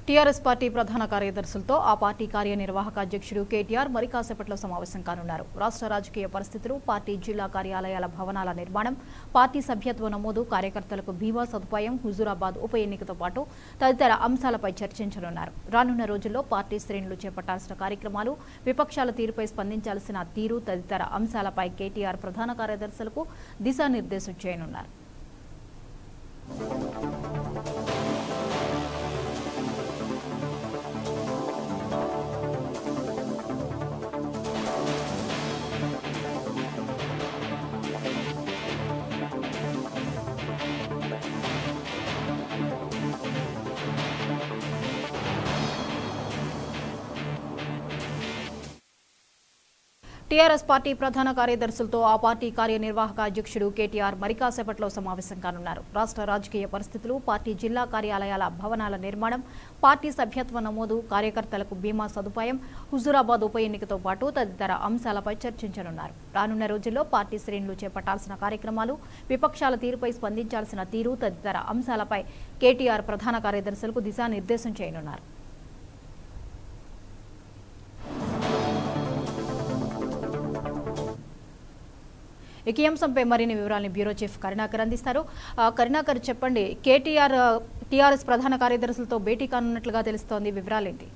TRS party ప్రధాన కార్యదర్శులతో ఆ party కార్యనిర్వాహక అధ్యక్షుడు కేటీఆర్ మరి కాసేపట్లో సమావేశం కానున్నారు రాష్ట్ర రాజకీయ పరిస్థితులు పార్టీ జిల్లా కార్యాలయాల భవనాల నిర్మాణం పార్టీ సభ్యత్వ నమోదు కార్యకర్తలకు బీమా సదుపాయం హుజూరాబాద్ ఉప ఎన్నికతో పాటు తదితర అంశాలపై చర్చించనున్నారు రానున్న రోజుల్లో పార్టీ శ్రేణులు చేపట్టాల్సిన కార్యక్రమాలు విపక్షాల తీరుపై స్పందించాల్సిన తీరు తదితర అంశాలపై కేటీఆర్ ప్రధాన కార్యదర్శులకు దిశానిర్దేశం చేయనున్నారు టీఆర్ఎస్ పార్టీ ప్రధాన కార్యదర్శులతో ఆ పార్టీ కార్యనిర్వాహక అధ్యక్షుడు కేటీఆర్ మరి కాసేపట్లో సమావేశం కానున్నారు రాష్ట్ర రాజకీయ పరిస్థితులు పార్టీ జిల్లా కార్యాలయాల భవనాల నిర్మాణం పార్టీ సభ్యత్వ నమోదు కార్యకర్తలకు బీమా సదుపాయం హుజూరాబాద్ ఉప ఎన్నికతో పాటు తదితర అంశాలపై చర్చించనున్నారు రానున్న రోజుల్లో పార్టీ శ్రేణులు చేపట్టాల్సిన కార్యక్రమాలు విపక్షాల తీరుపై స్పందించాల్సిన తీరు తదితర అంశాలపై కేటీఆర్ ప్రధాన కార్యదర్శులకు దిశానిర్దేశం చేయనున్నారు ఇక ఈ అంశంపై మరిన్ని వివరాలను బ్యూరో చీఫ్ కరుణాకర్ అందిస్తారు ఆ, కరుణాకర్ చెప్పండి కేటీఆర్ టీఆర్ఎస్ ప్రధాన కార్యదర్శులతో భేటీ కానున్నట్లుగా తెలుస్తోంది వివరాలేంటి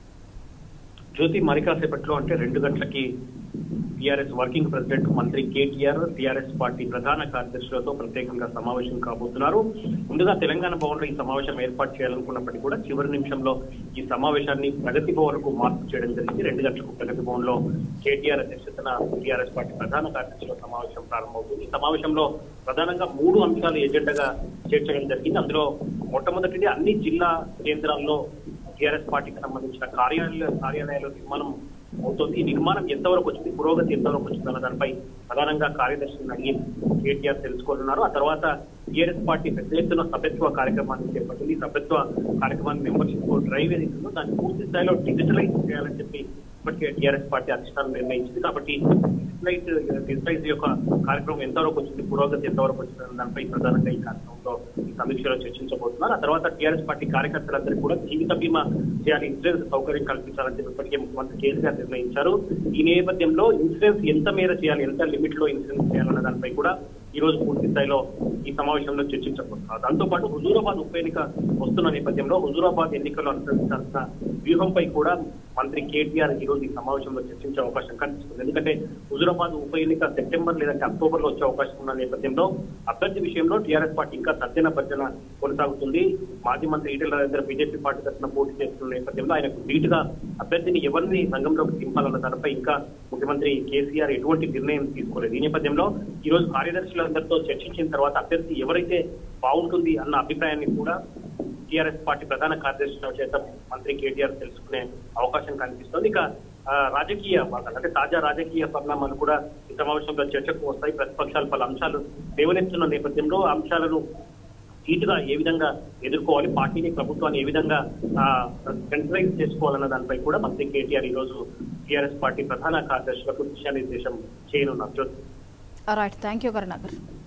జ్యోతి మరి కాసేపట్లో అంటే రెండు గంటలకి టీఆర్ఎస్ వర్కింగ్ ప్రెసిడెంట్ మంత్రి కేటీఆర్ టీఆర్ఎస్ పార్టీ ప్రధాన కార్యదర్శులతో ప్రత్యేకంగా సమావేశం కాబోతున్నారు ముందుగా తెలంగాణ భవన్ లో ఈ సమావేశం ఏర్పాటు చేయాలనుకున్నప్పటికీ కూడా చివరి నిమిషంలో ఈ సమావేశాన్ని ప్రగతి భవన్ కు మార్పు చేయడం జరిగింది రెండు గంటలకు ప్రగతి భవన్ లో కేటీఆర్ అధ్యక్షతన టీఆర్ఎస్ పార్టీ ప్రధాన కార్యదర్శుల సమావేశం ప్రారంభమవుతుంది ఈ సమావేశంలో ప్రధానంగా మూడు అంశాలు ఎజెండాగా చేర్చడం జరిగింది అందులో మొట్టమొదటిది అన్ని జిల్లా కేంద్రాల్లో టీఆర్ఎస్ పార్టీకి సంబంధించిన కార్యాలయ కార్యాలయాల నిర్మాణం అవుతుంది ఈ నిర్మాణం ఎంతవరకు వచ్చింది పురోగతి ఎంతవరకు వచ్చింది అన్న దానిపై ప్రధానంగా కార్యదర్శిని అడిగి కేటీఆర్ తెలుసుకోనున్నారు ఆ తర్వాత టీఆర్ఎస్ పార్టీ పెద్ద ఎత్తున సభ్యత్వ కార్యక్రమాన్ని చేపట్టింది ఈ సభ్యత్వ కార్యక్రమాన్ని మెంబర్షిప్ డ్రైవ్ ఏదైతుందో దాన్ని పూర్తి స్థాయిలో డిజిటలైజ్ చేయాలని చెప్పి ఇప్పటికే టీఆర్ఎస్ పార్టీ అధిష్టానం నిర్ణయించింది కాబట్టి డిజిటలైజ్ డిజిటలైజ్ యొక్క కార్యక్రమం ఎంతవరకు వచ్చింది పురోగతి ఎంతవరకు వచ్చింది అన్న దానిపై ప్రధానంగా ఈ కార్యక్రమంలో ఈ సమీక్షలో చర్చించబోతున్నారు ఆ తర్వాత టీఆర్ఎస్ పార్టీ కార్యకర్తలందరికీ కూడా జీవిత బీమా చేయాలి ఇన్సూరెన్స్ సౌకర్యం కల్పించాలని చెప్పి ఇప్పటికే ముఖ్యమంత్రి కేసీఆర్ నిర్ణయించారు ఈ నేపథ్యంలో ఇన్సూరెన్స్ ఎంత మేర చేయాలి ఎంత లిమిట్ లో ఇన్సూరెన్స్ చేయాలన్న దానిపై కూడా ఈ రోజు పూర్తి స్థాయిలో ఈ సమావేశంలో చర్చించబోతున్నారు దాంతో పాటు హుజూరాబాద్ ఉప ఎన్నిక వస్తున్న నేపథ్యంలో హుజూరాబాద్ ఎన్నికల్లో అనుసరించాల్సిన వ్యూహంపై కూడా మంత్రి కేటీఆర్ ఈ రోజు ఈ సమావేశంలో చర్చించే అవకాశం కనిపిస్తుంది ఎందుకంటే హుజూరాబాద్ ఉప ఎన్నిక సెప్టెంబర్ లేదంటే అక్టోబర్ లో వచ్చే అవకాశం ఉన్న నేపథ్యంలో అభ్యర్థి విషయంలో టీఆర్ఎస్ పార్టీ ఇంకా తర్జన భర్జన కొనసాగుతుంది మాజీ మంత్రి ఈటెల రాజేందర్ బీజేపీ పార్టీ తరఫున పోటీ చేస్తున్న నేపథ్యంలో ఆయనకు ధీటుగా అభ్యర్థిని ఎవరిని రంగంలోకి దింపాలన్న దానిపై ఇంకా ముఖ్యమంత్రి కేసీఆర్ ఎటువంటి నిర్ణయం తీసుకోలేదు ఈ నేపథ్యంలో ఈ రోజు కార్యదర్శులందరితో చర్చించిన తర్వాత అభ్యర్థి ఎవరైతే బాగుంటుంది అన్న అభిప్రాయాన్ని కూడా టీఆర్ఎస్ పార్టీ ప్రధాన కార్యదర్శుల చేత మంత్రి కేటీఆర్ తెలుసుకునే అవకాశం కనిపిస్తోంది ఇక ఆ, రాజకీయ వార్తలు అంటే తాజా రాజకీయ పరిణామాలు కూడా ఈ సమావేశంలో చర్చకు వస్తాయి ప్రతిపక్షాలు పలు అంశాలు లేవనెత్తున్న నేపథ్యంలో ఆ అంశాలను సీటుగా ఏ విధంగా ఎదుర్కోవాలి పార్టీని ప్రభుత్వాన్ని ఏ విధంగా సెంట్రలైజ్ చేసుకోవాలన్న దానిపై కూడా మంత్రి కేటీఆర్ ఈ రోజు టీఆర్ఎస్ పార్టీ ప్రధాన కార్యదర్శులకు దిశానిర్దేశం చేయనున్నారు రైట్ థ్యాంక్ యూ కరుణాకర్